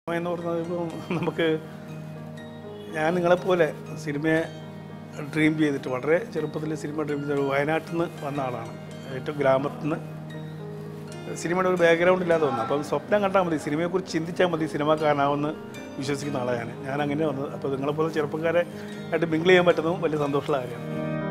എന്ന് പറഞ്ഞത് ഇപ്പം നമുക്ക് ഞാൻ നിങ്ങളെപ്പോലെ സിനിമയെ ഡ്രീം ചെയ്തിട്ട് വളരെ ചെറുപ്പത്തിൽ സിനിമ ഡ്രീം ചെയ്ത വയനാട്ടിൽ നിന്ന് വന്ന ആളാണ് ഏറ്റവും ഗ്രാമത്തിൽ നിന്ന് സിനിമയുടെ ഒരു ബാക്ക്ഗ്രൗണ്ട് ഇല്ലാതെ വന്നു അപ്പം സ്വപ്നം കണ്ടാൽ മതി സിനിമയെക്കുറിച്ച് ചിന്തിച്ചാൽ മതി സിനിമക്കാരനാവുമെന്ന് വിശ്വസിക്കുന്ന ആളാണ് ഞാൻ അങ്ങനെ വന്നത് അപ്പോൾ നിങ്ങളെപ്പോലെ ചെറുപ്പക്കാരെ ആയിട്ട് മിങ്കിൾ ചെയ്യാൻ പറ്റുന്നതും വലിയ സന്തോഷമുള്ള കാര്യമാണ്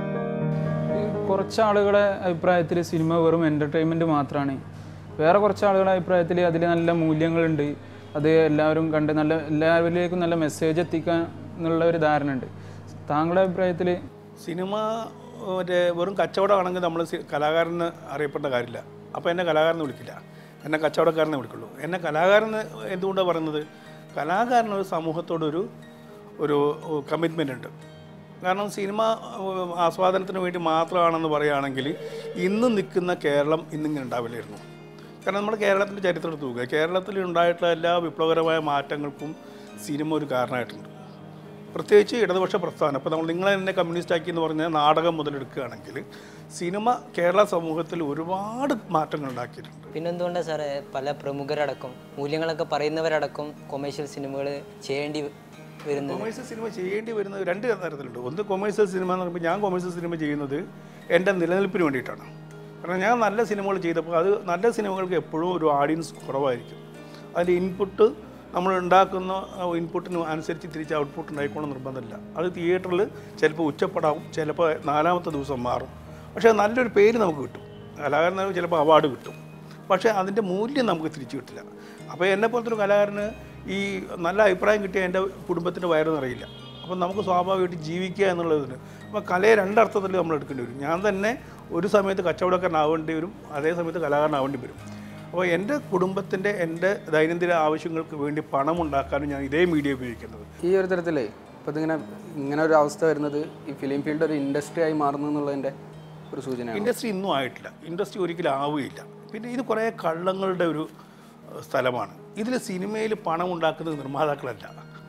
ഈ കുറച്ച് ആളുകളുടെ അഭിപ്രായത്തിൽ സിനിമ വെറും എൻ്റർടൈൻമെൻറ്റ് മാത്രമാണ് വേറെ കുറച്ച് ആളുകളുടെ അഭിപ്രായത്തിൽ അതിൽ നല്ല മൂല്യങ്ങളുണ്ട് അത് എല്ലാവരും കണ്ട് നല്ല എല്ലാവരിലേക്കും നല്ല മെസ്സേജ് എത്തിക്കാൻ എന്നുള്ള ഒരു ധാരണ ഉണ്ട് താങ്കളുടെ അഭിപ്രായത്തിൽ സിനിമ മറ്റേ വെറും കച്ചവടമാണെങ്കിൽ നമ്മൾ കലാകാരന് അറിയപ്പെട്ട കാര്യമില്ല അപ്പോൾ എന്നെ കലാകാരനെ വിളിക്കില്ല എന്നെ കച്ചവടക്കാരനെ വിളിക്കുള്ളൂ എന്നെ കലാകാരൻ എന്തുകൊണ്ടാണ് പറയുന്നത് കലാകാരന് ഒരു സമൂഹത്തോടൊരു ഒരു കമ്മിറ്റ്മെൻ്റ് ഉണ്ട് കാരണം സിനിമ ഏഹ്, ആസ്വാദനത്തിന് വേണ്ടി മാത്രമാണെന്ന് പറയുകയാണെങ്കിൽ ഇന്ന് നിൽക്കുന്ന കേരളം ഇന്നിങ്ങനെ ഉണ്ടാവില്ലായിരുന്നു കാരണം നമ്മുടെ കേരളത്തിൻ്റെ ചരിത്രം എടുത്ത് നോക്കുക കേരളത്തിൽ ഉണ്ടായിട്ടുള്ള എല്ലാ വിപ്ലവകരമായ മാറ്റങ്ങൾക്കും സിനിമ ഒരു കാരണമായിട്ടുണ്ട് പ്രത്യേകിച്ച് ഇടതുപക്ഷ പ്രസ്ഥാനം ഇപ്പോൾ നമ്മൾ നിങ്ങളെ തന്നെ കമ്മ്യൂണിസ്റ്റ് ആക്കി എന്ന് പറഞ്ഞാൽ നാടകം മുതലെടുക്കുകയാണെങ്കിൽ സിനിമ കേരള സമൂഹത്തിൽ ഒരുപാട് മാറ്റങ്ങൾ ഉണ്ടാക്കിയിട്ടുണ്ട് പിന്നെന്തുകൊണ്ടാണ് സാറേ പല പ്രമുഖരടക്കം മൂല്യങ്ങളൊക്കെ പറയുന്നവരടക്കം കൊമേഴ്ഷ്യൽ സിനിമകൾ ചെയ്യേണ്ടി വരുന്നത് കൊമേഴ്സ്യൽ സിനിമ ചെയ്യേണ്ടി വരുന്നത് രണ്ട് തരത്തിലുണ്ട് ഒന്ന് കൊമേഴ്സ്യൽ സിനിമ എന്ന് പറയുമ്പോൾ ഞാൻ കൊമേഴ്സ്യൽ സിനിമ ചെയ്യുന്നത് എൻ്റെ നിലനിൽപ്പിന് വേണ്ടിയിട്ടാണ് കാരണം ഞാൻ നല്ല സിനിമകൾ ചെയ്തപ്പോൾ അത് നല്ല സിനിമകൾക്ക് എപ്പോഴും ഒരു ഓഡിയൻസ് കുറവായിരിക്കും അതിൻ്റെ ഇൻപുട്ട് നമ്മൾ ഉണ്ടാക്കുന്ന ഇൻപുട്ടിന് അനുസരിച്ച് തിരിച്ച് ഔട്ട്പുട്ട് ഉണ്ടായിക്കോണം നിർബന്ധമില്ല അത് തിയേറ്ററിൽ ചിലപ്പോൾ ഉച്ചപ്പടാവും ചിലപ്പോൾ നാലാമത്തെ ദിവസം മാറും പക്ഷേ നല്ലൊരു പേര് നമുക്ക് കിട്ടും കലാകാരന് ചിലപ്പോൾ അവാർഡ് കിട്ടും പക്ഷേ അതിൻ്റെ മൂല്യം നമുക്ക് തിരിച്ചു കിട്ടില്ല അപ്പോൾ എന്നെ പോലത്തെ ഒരു കലാകാരന് ഈ നല്ല അഭിപ്രായം കിട്ടിയ എൻ്റെ കുടുംബത്തിൻ്റെ വയറ് നിറയില്ല അപ്പം നമുക്ക് സ്വാഭാവികമായിട്ട് ജീവിക്കുക എന്നുള്ളതിന് അപ്പോൾ കലയെ രണ്ടർത്ഥത്തിൽ നമ്മൾ എടുക്കേണ്ടി വരും ഞാൻ തന്നെ ഒരു സമയത്ത് കച്ചവടക്കാരനാവേണ്ടി വരും അതേ സമയത്ത് കലാകാരനാവേണ്ടി വരും അപ്പോൾ എൻ്റെ കുടുംബത്തിൻ്റെ എൻ്റെ ദൈനംദിന ആവശ്യങ്ങൾക്ക് വേണ്ടി പണം ഉണ്ടാക്കാനും ഞാൻ ഇതേ മീഡിയ ഉപയോഗിക്കുന്നത് ഈ ഒരു തരത്തിലേ ഇപ്പോൾ ഇതിങ്ങനെ ഇങ്ങനെ ഒരു അവസ്ഥ വരുന്നത് ഈ ഫിലിം ഫീൽഡ് ഒരു ഇൻഡസ്ട്രി ആയി മാറുന്നു എന്നുള്ളതിൻ്റെ ഒരു സൂചനയാണ് ഇൻഡസ്ട്രി ഇന്നും ആയിട്ടില്ല ഇൻഡസ്ട്രി ഒരിക്കലും ആവുകയില്ല പിന്നെ ഇത് കുറേ കള്ളങ്ങളുടെ ഒരു ഏഹ്, സ്ഥലമാണ് ഇതിൽ സിനിമയിൽ പണം ഉണ്ടാക്കുന്നത് നിർമ്മാതാക്കളല്ല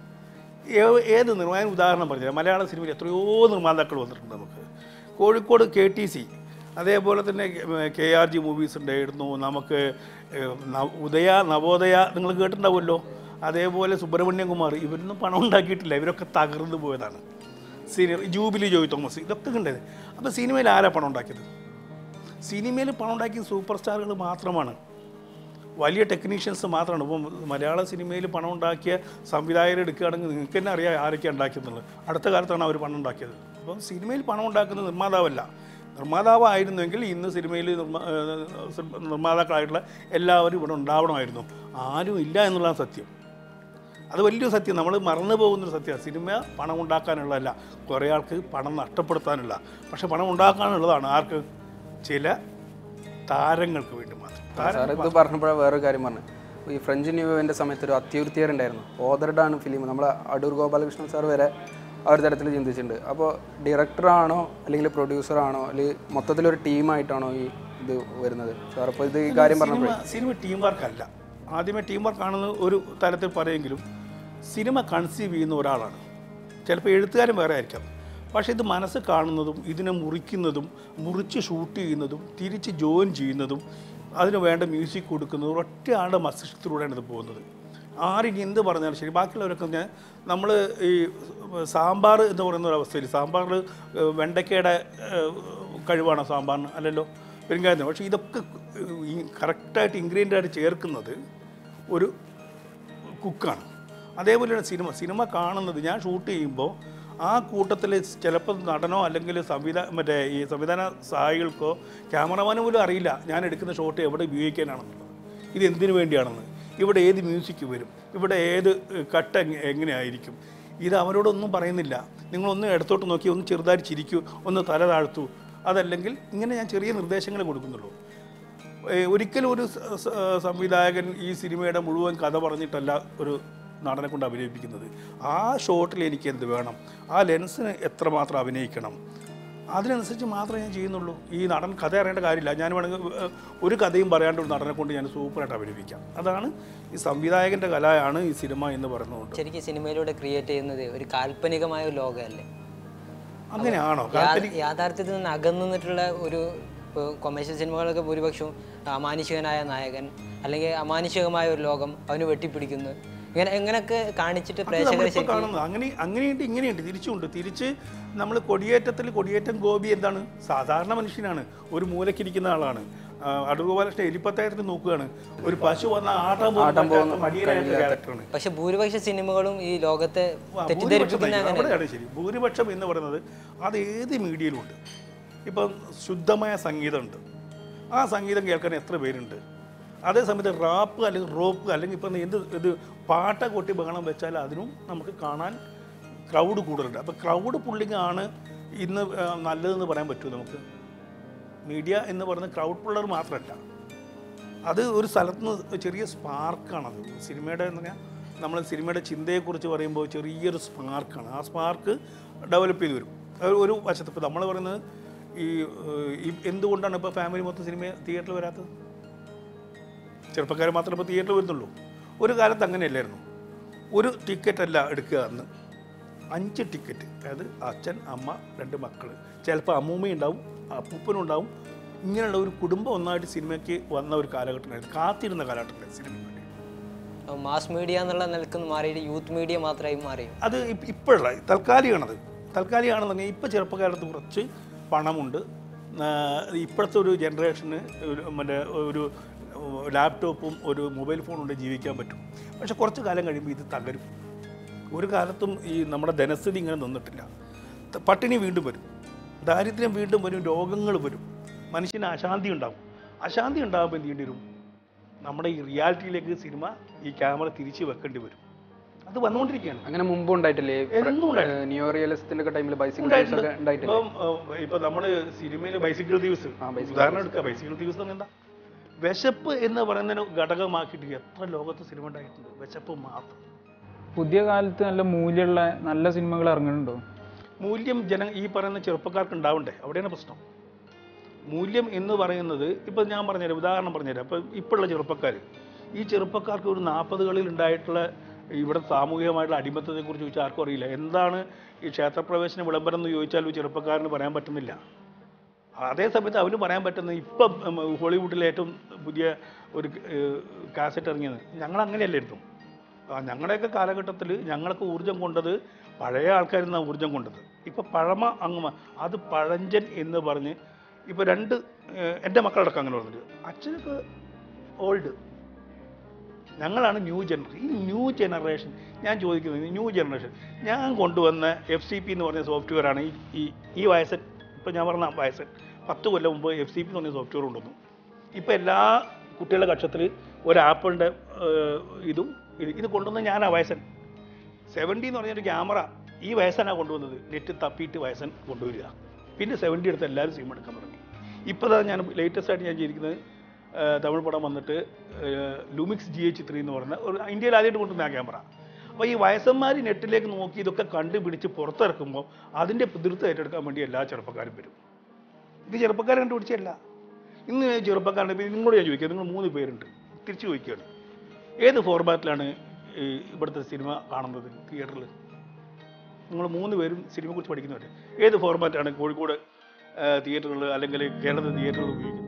ഏ- ഏത് നിർമ്മാണ ഉദാഹരണം പറഞ്ഞാൽ മലയാള സിനിമയിൽ എത്രയോ നിർമ്മാതാക്കൾ വന്നിട്ടുണ്ട് നമുക്ക് കോഴിക്കോട് കെ ടി സി അതേപോലെ തന്നെ കെ ആർ ജി മൂവീസ് ഉണ്ടായിരുന്നു നമുക്ക് ഏഹ്, ന- ഉദയ നവോദയ നിങ്ങൾ കേട്ടിട്ടുണ്ടാവുമല്ലോ അതേപോലെ സുബ്രഹ്മണ്യം കുമാർ ഇവരൊന്നും പണം ഉണ്ടാക്കിയിട്ടില്ല ഇവരൊക്കെ തകർന്നു പോയതാണ് സിനിമ ജൂബിലി ജോയ് തോമസ് ഇതൊക്കെ ഉണ്ടായത് അപ്പോൾ സിനിമയിൽ ആരാ പണം ഉണ്ടാക്കിയത് സിനിമയിൽ പണം ഉണ്ടാക്കിയ സൂപ്പർ സ്റ്റാറുകൾ മാത്രമാണ് വലിയ ടെക്നീഷ്യൻസ് മാത്രമാണ് ഇപ്പം മലയാള സിനിമയിൽ പണം ഉണ്ടാക്കിയ സംവിധായകരെ എടുക്കുകയാണെങ്കിൽ നിങ്ങൾക്ക് തന്നെ അറിയാം ആരൊക്കെ ഉണ്ടാക്കിയെന്നുള്ളത് അടുത്ത കാലത്താണ് അവർ പണം ഉണ്ടാക്കിയത് അപ്പം സിനിമയിൽ പണം ഉണ്ടാക്കുന്നത് നിർമ്മാതാവല്ല നിർമ്മാതാവായിരുന്നെങ്കിൽ ഇന്ന് സിനിമയിൽ നിർമ്മാ ഏഹ് നിർമ്മാതാക്കളായിട്ടുള്ള എല്ലാവരും ഇവിടെ ഉണ്ടാവണമായിരുന്നു ആരും ഇല്ല എന്നുള്ളതാണ് സത്യം അത് വലിയൊരു സത്യം നമ്മൾ മറന്നു പോകുന്നൊരു സത്യമാണ് സിനിമ പണം ഉണ്ടാക്കാനുള്ളതല്ല കുറേ ആൾക്ക് പണം നഷ്ടപ്പെടുത്താനുള്ള പക്ഷെ പണം ഉണ്ടാക്കാനുള്ളതാണ് ആർക്ക് ചില താരങ്ങൾക്ക് വേണ്ടി മാത്രം താരം സാർ ഇത് പറഞ്ഞപ്പോഴാണ് വേറൊരു കാര്യം പറഞ്ഞു ഈ ഫ്രഞ്ച് ന്യൂ ഇയറിൻ്റെ സമയത്ത് ഒരു അത്യുർത്തിയർ ഉണ്ടായിരുന്നു ഓദർഡാണ് ഫിലിം നമ്മളെ അടൂർ ഗോപാലകൃഷ്ണൻ സാർ വരെ ആ ഒരു തരത്തിൽ ചിന്തിച്ചിട്ടുണ്ട് അപ്പോൾ ഡയറക്ടറാണോ അല്ലെങ്കിൽ പ്രൊഡ്യൂസറാണോ അല്ലെങ്കിൽ മൊത്തത്തിലൊരു ടീമായിട്ടാണോ ഈ ഇത് വരുന്നത് സാർ അപ്പോൾ ഇത് ഈ കാര്യം പറഞ്ഞപ്പോൾ സിനിമ സിനിമ ടീം വർക്കല്ല ആദ്യമേ ടീം വർക്ക് ആണെന്ന് ഒരു തരത്തിൽ പറയെങ്കിലും സിനിമ കൺസീവ് ചെയ്യുന്ന ഒരാളാണ് ചിലപ്പോൾ എഴുത്തുകാരൻ വേറെ ആയിരിക്കാം പക്ഷേ ഇത് മനസ്സ് കാണുന്നതും ഇതിനെ മുറിക്കുന്നതും മുറിച്ച് ഷൂട്ട് ചെയ്യുന്നതും തിരിച്ച് ജോയിൻ ചെയ്യുന്നതും അതിന് വേണ്ട മ്യൂസിക് കൊടുക്കുന്നതും ഒറ്റ ആളുടെ മസ്തിഷ്കത്തിലൂടെയാണ് ഇത് പോകുന്നത് ആരിനി എന്ത് പറഞ്ഞാലും ശരി ബാക്കിയുള്ളവരൊക്കെ ഞാൻ നമ്മൾ ഈ സാമ്പാർ എന്ന് പറയുന്ന ഒരു അവസ്ഥയിൽ സാമ്പാറിൽ വെണ്ടയ്ക്കയുടെ ഏഹ്, കഴിവാണോ സാമ്പാറിന് അല്ലല്ലോ പെരുങ്കായത്തിന് പക്ഷേ ഇതൊക്കെ ഈ കറക്റ്റായിട്ട് ഇൻഗ്രീഡിയൻ്റ് ആയിട്ട് ചേർക്കുന്നത് ഒരു കുക്കാണ് അതേപോലെയാണ് സിനിമ സിനിമ കാണുന്നത് ഞാൻ ഷൂട്ട് ചെയ്യുമ്പോൾ ആ കൂട്ടത്തിൽ ചിലപ്പോൾ നടനോ അല്ലെങ്കിൽ സംവിധാ മറ്റേ ഈ സംവിധാന സഹായികൾക്കോ ക്യാമറമാനോ പോലും അറിയില്ല ഞാൻ എടുക്കുന്ന ഷോട്ട് എവിടെ ഉപയോഗിക്കാനാണെന്നുള്ളത് ഇത് എന്തിനു വേണ്ടിയാണെന്ന് ഇവിടെ ഏത് മ്യൂസിക് വരും ഇവിടെ ഏത് കട്ട് എങ്ങ- എങ്ങനെയായിരിക്കും ഇത് അവരോടൊന്നും പറയുന്നില്ല നിങ്ങളൊന്ന് ഇടത്തോട്ട് നോക്കി ഒന്ന് ചെറുതായി ചിരിക്കൂ ഒന്ന് തല താഴ്ത്തൂ അതല്ലെങ്കിൽ ഇങ്ങനെ ഞാൻ ചെറിയ നിർദ്ദേശങ്ങൾ കൊടുക്കുന്നുള്ളൂ ഏ, ഒരിക്കലും ഒരു സ- സ- സംവിധായകൻ ഈ സിനിമയുടെ മുഴുവൻ കഥ പറഞ്ഞിട്ടല്ല ഒരു നടനെ കൊണ്ട് അഭിനയിപ്പിക്കുന്നത് ആ ഷോട്ടിൽ എനിക്ക് എന്ത് വേണം ആ ലെൻസിന് എത്രമാത്രം അഭിനയിക്കണം അതിനനുസരിച്ച് മാത്രമേ ഞാൻ ചെയ്യുന്നുള്ളൂ ഈ നടൻ കഥ അറിയേണ്ട കാര്യമില്ല ഞാൻ വേണമെങ്കിൽ ഏ, ഒരു കഥയും പറയാണ്ട് ഒരു നടനെ കൊണ്ട് ഞാൻ സൂപ്പറായിട്ട് അഭിനയിപ്പിക്കാം അതാണ് ഈ സംവിധായകൻ്റെ കലയാണ് ഈ സിനിമ എന്ന് പറയുന്നതുകൊണ്ട് ശരിക്കും സിനിമയിലൂടെ ക്രിയേറ്റ് ചെയ്യുന്നത് ഒരു കാൽപ്പനികമായ ഒരു ലോകമല്ലേ അങ്ങനെയാണോ യാ- യാഥാർത്ഥ്യത്തിൽ നിന്ന് അകന്നു നിന്നിട്ടുള്ള ഒരു കൊമേഴ്ഷ്യൽ സിനിമകളൊക്കെ ഭൂരിപക്ഷവും അമാനുഷികനായ നായകൻ അല്ലെങ്കിൽ അമാനുഷികമായ ഒരു ലോകം അവന് വെട്ടിപ്പിടിക്കുന്നു ഇങ്ങനെ ഇങ്ങനെയൊക്കെ കാണിച്ചിട്ട് അത് പ്രേക്ഷകരെ നമ്മളിപ്പോൾ ശരിക്കും കാണുന്നത് അങ്ങനെ അങ്ങനെയുണ്ട് ഇങ്ങനെയുണ്ട് തിരിച്ചുണ്ട് തിരിച്ച് നമ്മൾ കൊടിയേറ്റത്തിൽ കൊടിയേറ്റം ഗോപി എന്താണ് സാധാരണ മനുഷ്യനാണ് ഒരു മൂലക്കിരിക്കുന്ന ആളാണ് ആ, അടൂർ ഗോപാലകൃഷ്ണൻ എലിപ്പത്തായത്തിന് നോക്കുകയാണ് ഒരു പശു വന്ന ആട്ടാൻ പോകുന്ന മടിയനായിട്ടുള്ള ക്യാരക്ടറാണ് പക്ഷെ ഭൂരിപക്ഷ സിനിമകളും ഈ ലോകത്തെ ആ, തെറ്റിദ്ധരിപ്പിക്കുന്ന ഭൂരിപക്ഷം അങ്ങനെ അവിടെയാണ് ശരി ഭൂരിപക്ഷം എന്ന് പറയുന്നത് അത് ഏത് മീഡിയയിലുണ്ട് ഇപ്പം ശുദ്ധമായ സംഗീതമുണ്ട് ആ സംഗീതം കേൾക്കാൻ എത്ര പേരുണ്ട് അതേ സമയത്ത് റാപ്പ് അല്ലെങ്കിൽ റോപ്പ് അല്ലെങ്കിൽ ഇപ്പം എന്ത് ഇത് പാട്ട കൊട്ടി ബഹളം വെച്ചാൽ അതിനും നമുക്ക് കാണാൻ ക്രൗഡ് കൂടുതലുണ്ട് അപ്പോൾ ക്രൗഡ് പുള്ളിങ് ആണ് ഇന്ന് ആ, നല്ലതെന്ന് പറയാൻ പറ്റുമോ നമുക്ക് മീഡിയ എന്ന് പറയുന്നത് ക്രൗഡ് പുള്ളർ മാത്രമല്ല അത് ഒരു സ്ഥലത്ത് നിന്ന് ചെറിയ സ്പാർക്കാണത് സിനിമയുടെ എന്ന് പറഞ്ഞാൽ നമ്മൾ സിനിമയുടെ ചിന്തയെക്കുറിച്ച് പറയുമ്പോൾ ചെറിയൊരു സ്പാർക്കാണ് ആ സ്പാർക്ക് ഡെവലപ്പ് ചെയ്ത് വരും അത് ഒരു വശത്ത് ഇപ്പോൾ നമ്മൾ പറയുന്നത് ഈ ഏഹ്, ഈ എന്തുകൊണ്ടാണ് ഇപ്പോൾ ഫാമിലി മൊത്തം സിനിമ തിയേറ്ററിൽ വരാത്തത് ചെറുപ്പക്കാർ മാത്രമേ ഇപ്പോൾ തിയേറ്ററിൽ വരുന്നുള്ളൂ ഒരു കാലത്ത് അങ്ങനെയല്ലായിരുന്നു ഒരു ടിക്കറ്റ് അല്ല എടുക്കുക അന്ന് അഞ്ച് ടിക്കറ്റ് അതായത് അച്ഛൻ അമ്മ രണ്ട് മക്കൾ ചിലപ്പോൾ അമ്മൂമ്മ ഉണ്ടാവും അപ്പൂപ്പനും ഉണ്ടാവും ഇങ്ങനെയുള്ള ഒരു കുടുംബം ഒന്നായിട്ട് സിനിമയ്ക്ക് വന്ന ഒരു കാലഘട്ടമായിരുന്നു കാത്തിരുന്ന കാലഘട്ടമായിരുന്നു സിനിമയ്ക്ക് വേണ്ടി മാസ് മീഡിയ എന്നുള്ള നിലക്ക് മാറിയിട്ട് യൂത്ത് മീഡിയ മാത്രമായി മാറി അത് ഇപ്പ- ഇപ്പോഴുള്ള തൽക്കാലികമാണത് തൽക്കാലികമാണെന്ന് പറഞ്ഞാൽ ഇപ്പോൾ ചെറുപ്പക്കാലത്ത് കുറച്ച് പണമുണ്ട് ആ, ഇപ്പോഴത്തെ ഒരു ജനറേഷന് ഒരു മറ്റേ ഒരു ലാപ്ടോപ്പും ഒരു മൊബൈൽ ഫോണും കൊണ്ട് ജീവിക്കാൻ പറ്റും പക്ഷെ കുറച്ച് കാലം കഴിയുമ്പോൾ ഇത് തകരും ഒരു കാലത്തും ഈ നമ്മുടെ ധനസ്ഥിതി ഇങ്ങനെ നിന്നിട്ടില്ല ത- പട്ടിണി വീണ്ടും വരും ദാരിദ്ര്യം വീണ്ടും വരും രോഗങ്ങൾ വരും മനുഷ്യന് അശാന്തി ഉണ്ടാവും അശാന്തി ഉണ്ടാകുമ്പോൾ എന്ത് ചെയ്യേണ്ടി വരും നമ്മുടെ ഈ റിയാലിറ്റിയിലേക്ക് സിനിമ ഈ ക്യാമറ തിരിച്ച് വെക്കേണ്ടി വരും അത് വന്നുകൊണ്ടിരിക്കുകയാണ് അങ്ങനെ മുമ്പ് ഉണ്ടായിട്ടില്ലേ എന്നും ഉണ്ടായിട്ടുണ്ട്. ന്യൂ റിയലിസത്തിന്റെ ഒക്കെ ടൈമിൽ ബൈസിക്കിൾ ഉണ്ടായിട്ടുണ്ട്. ഒക്കെ ഉണ്ടായിട്ടില്ലേ ഇപ്പം ഏഹ്, ഇപ്പൊ നമ്മുടെ സിനിമയിൽ ബൈസിക്കിൾ ദിവസ് ഉദാഹരണം എടുക്കുക ബൈസിക്കിൾ ദിവസം എന്ന് എന്താ വിശപ്പ് എന്ന് പറയുന്നതിന് ഘടകമാക്കിയിട്ട് എത്ര ലോകത്ത് സിനിമ ഉണ്ടായിട്ടുണ്ട് വിശപ്പ് മാത്രം പുതിയ കാലത്ത് നല്ല മൂല്യമുള്ള നല്ല സിനിമകൾ ഇറങ്ങുന്നുണ്ടോ മൂല്യം ജന ഈ പറയുന്ന ചെറുപ്പക്കാർക്ക് ഉണ്ടാവണ്ടേ അവിടെയാണ് പ്രശ്നം മൂല്യം എന്ന് പറയുന്നത് ഇപ്പം ഞാൻ പറഞ്ഞുതരാം ഉദാഹരണം പറഞ്ഞുതരാം ഇപ്പം ഇപ്പോഴുള്ള ചെറുപ്പക്കാർ ഈ ചെറുപ്പക്കാർക്ക് ഒരു നാൽപ്പതുകളിൽ ഉണ്ടായിട്ടുള്ള ഇവിടെ സാമൂഹികമായിട്ടുള്ള അടിമത്തത്തെക്കുറിച്ച് ചോദിച്ചാൽ ആർക്കും അറിയില്ല എന്താണ് ഈ ക്ഷേത്രപ്രവേശന വിളംബരം എന്ന് ചോദിച്ചാൽ ഒരു ചെറുപ്പക്കാരന് പറയാൻ പറ്റുന്നില്ല അതേ സമയത്ത് അവന് പറയാൻ പറ്റുന്ന ഇപ്പം ഉം, ഹോളിവുഡിലെ ഏറ്റവും പുതിയ ഒരു കാസറ്റ് ഇറങ്ങിയത് ഞങ്ങൾ അങ്ങനെയല്ലായിരുന്നു ആ, ഞങ്ങളുടെയൊക്കെ കാലഘട്ടത്തിൽ ഞങ്ങൾക്ക് ഊർജം കൊണ്ടത് പഴയ ആൾക്കാരിൽ നിന്നാണ് ഊർജം കൊണ്ടത് ഇപ്പം പഴമ അങ്ങ് മ- അത് പഴഞ്ചൻ എന്ന് പറഞ്ഞ് ഇപ്പോൾ രണ്ട് ഏഹ്, എൻ്റെ മക്കളടക്കം അങ്ങനെ പറഞ്ഞിട്ട് അച്ഛനൊക്കെ ഓൾഡ് ഞങ്ങളാണ് ന്യൂ ജനറേഷൻ ഈ ന്യൂ ജനറേഷൻ ഞാൻ ചോദിക്കുന്നത് ന്യൂ ജനറേഷൻ ഞാൻ കൊണ്ടുവന്ന എഫ് സി പി എന്ന് പറഞ്ഞ സോഫ്റ്റ്വെയറാണ് ഈ ഈ ഈ വയസ്സൻ ഇപ്പോൾ ഞാൻ പറഞ്ഞ വയസ്സൻ പത്ത് കൊല്ലം മുമ്പ് എഫ് സി പി എന്ന് പറഞ്ഞ സോഫ്റ്റ്വെയർ കൊണ്ടുവന്നു ഇപ്പോൾ എല്ലാ കുട്ടികളുടെ കക്ഷത്തിൽ ഒരു ആപ്പിളിൻ്റെ ഇതും ഇത് ഇത് കൊണ്ടുവന്ന ഞാനാ വയസ്സൻ സെവൻറ്റി എന്ന് പറഞ്ഞൊരു ക്യാമറ ഈ വയസ്സനാണ് കൊണ്ടുവന്നത് നെറ്റ് തപ്പിയിട്ട് വയസ്സൻ കൊണ്ടുവരിക പിന്നെ സെവൻറ്റി എടുത്ത് എല്ലാവരും സിം എടുക്കാൻ തുടങ്ങി ഇപ്പോൾ ഞാൻ ലേറ്റസ്റ്റ് ആയിട്ട് ഞാൻ ചെയ്തിരിക്കുന്നത് ആ, തമിഴ് പടം വന്നിട്ട് ലുമിക്സ് ജി എച്ച് ത്രീ എന്ന് പറയുന്ന ഒരു ഇന്ത്യയിൽ ആദ്യമായിട്ട് കൊണ്ടുവന്ന ആ ക്യാമറ അപ്പോൾ ഈ വയസ്സന്മാർ നെറ്റിലേക്ക് നോക്കി ഇതൊക്കെ കണ്ടുപിടിച്ച് പുറത്തിറക്കുമ്പോൾ അതിൻ്റെ പിതൃത്വം ഏറ്റെടുക്കാൻ വേണ്ടി എല്ലാ ചെറുപ്പക്കാരും വരും ഇത് ചെറുപ്പക്കാരെ കണ്ടുപിടിച്ചല്ല ഇന്ന് ചെറുപ്പക്കാരുടെ ഇപ്പം നിങ്ങളോട് ഞാൻ ചോദിക്കുക നിങ്ങൾ മൂന്ന് പേരുണ്ട് തിരിച്ചു ചോദിക്കുകയാണ് ഏത് ഫോർമാറ്റിലാണ് ഈ ഇവിടുത്തെ സിനിമ കാണുന്നത് തിയേറ്ററിൽ നിങ്ങൾ മൂന്ന് പേരും സിനിമയെ കുറിച്ച് പഠിക്കുന്നവർ ഏത് ഫോർമാറ്റാണ് കോഴിക്കോട് തിയേറ്ററുകൾ അല്ലെങ്കിൽ കേരളത്തിൽ തിയേറ്ററുകൾ ഉപയോഗിക്കുന്നത്